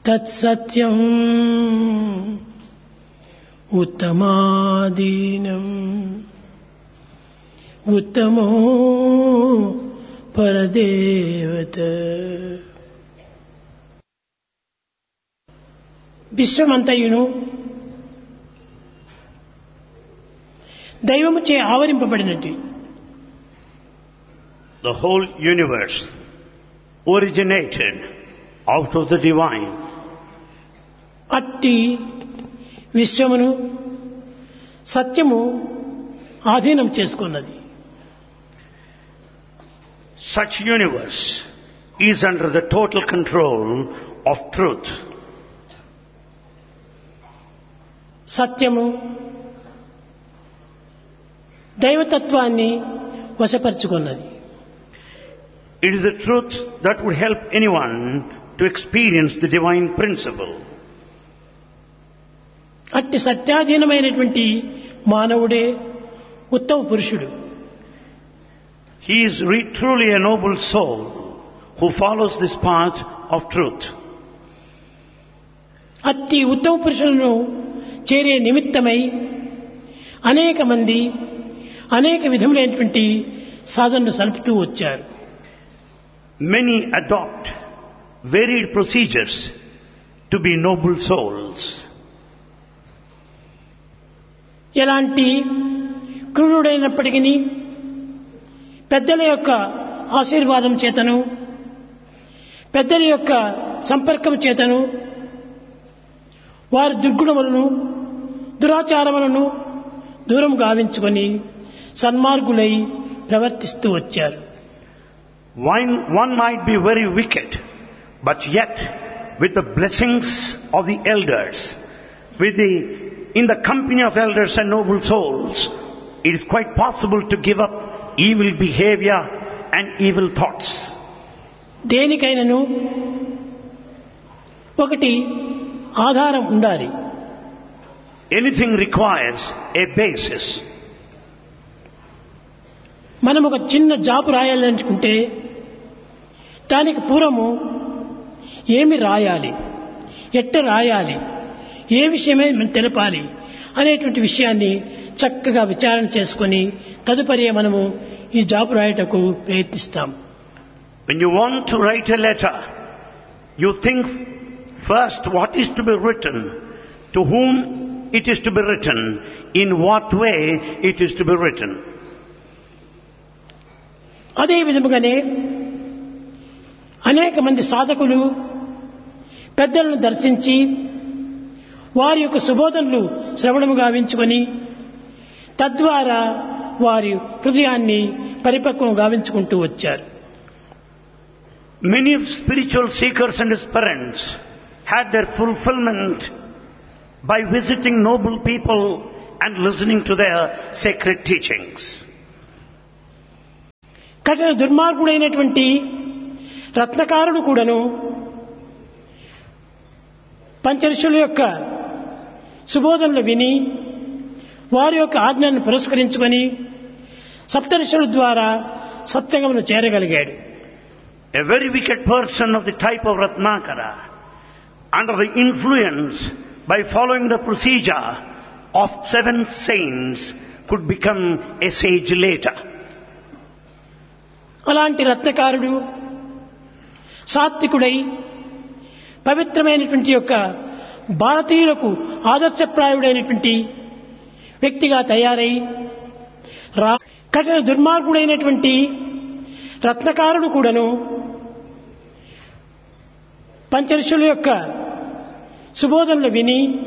తత్సత్యం ఉత్తమాదీనం ఉత్తమో పరదేవత విశ్వమంతయును దైవముచే ఆవరింపబడినట్టు The whole universe originated out of the divine. అట్టి విశ్వమును సత్యము ఆధీనం చేసుకున్నది Such universe is under the total control of truth. సత్యము దైవతత్వాన్ని వశపరుచుకున్నది It is the truth that would help anyone to experience the divine principle. అట్టి సత్యాధీనమైనటువంటి మానవుడే ఉత్తమ పురుషుడు He is re- truly a noble soul who follows this path of truth. అట్టి ఉత్తమ పురుషులను చేరే నిమిత్తమై అనేక మంది అనేక విధములైనటువంటి సాధనలు సలుపుతూ వచ్చారు Many adopt varied procedures to be noble souls. ఎలాంటి క్రూరుడైనప్పటికీ పెద్దల యొక్క ఆశీర్వాదం చేతను పెద్దల యొక్క సంపర్కం చేతను వారి దుర్గుణములను దురాచారములను దూరం గావించుకొని సన్మార్గులై ప్రవర్తిస్తూ వచ్చారు One, one might be very wicked, but yet with the blessings of the elders, with the, in the company of elders and noble souls, it is quite possible to give up evil behavior and evil thoughts. దేనికైనను ఒకటి ఆధారం ఉండాలి Anything requires a basis. మనం ఒక చిన్న job రాయాలనుకుంటే దానికి పూర్వము ఏమి రాయాలి ఎట్ట రాయాలి ఏ విషయమే మనం తెలపాలి అనేటువంటి విషయాన్ని చక్కగా విచారణ చేసుకొని తదుపరి మనము ఈ జాబు రాయటకు ప్రయత్నిస్తాం When you want to write a letter, you think first what is to be written, to whom it is to be written, in what way it is to be written. అదే విధముగానే అనేక మంది సాధకులు పెద్దలను దర్శించి వారి యొక్క సుబోధనలు శ్రవణము గావించుకొని తద్వారా వారి హృదయాన్ని పరిపక్వం గావించుకుంటూ వచ్చారు Many spiritual seekers and aspirants had their fulfillment by visiting noble people and listening to their sacred teachings. కఠిన దుర్మార్గుడైనటువంటి రత్నకారుడు కూడాను పంచరుషుల యొక్క సుబోధనలు విని వారి యొక్క ఆజ్ఞను పురస్కరించుకొని సప్తరుషుల ద్వారా సత్సంగమును చేరగలిగాడు A very wicked person of the type of Ratnakara, under the influence by following the procedure of seven saints, could become a sage later. అలాంటి రత్నకారుడు సాత్వికుడై పవిత్రమైనటువంటి యొక్క భారతీయులకు ఆదర్శప్రాయుడైనటువంటి వ్యక్తిగా తయారై రా కఠిన దుర్మార్గుడైనటువంటి రత్నకారుడు కూడాను పంచరుషుల యొక్క సుబోధనలు విని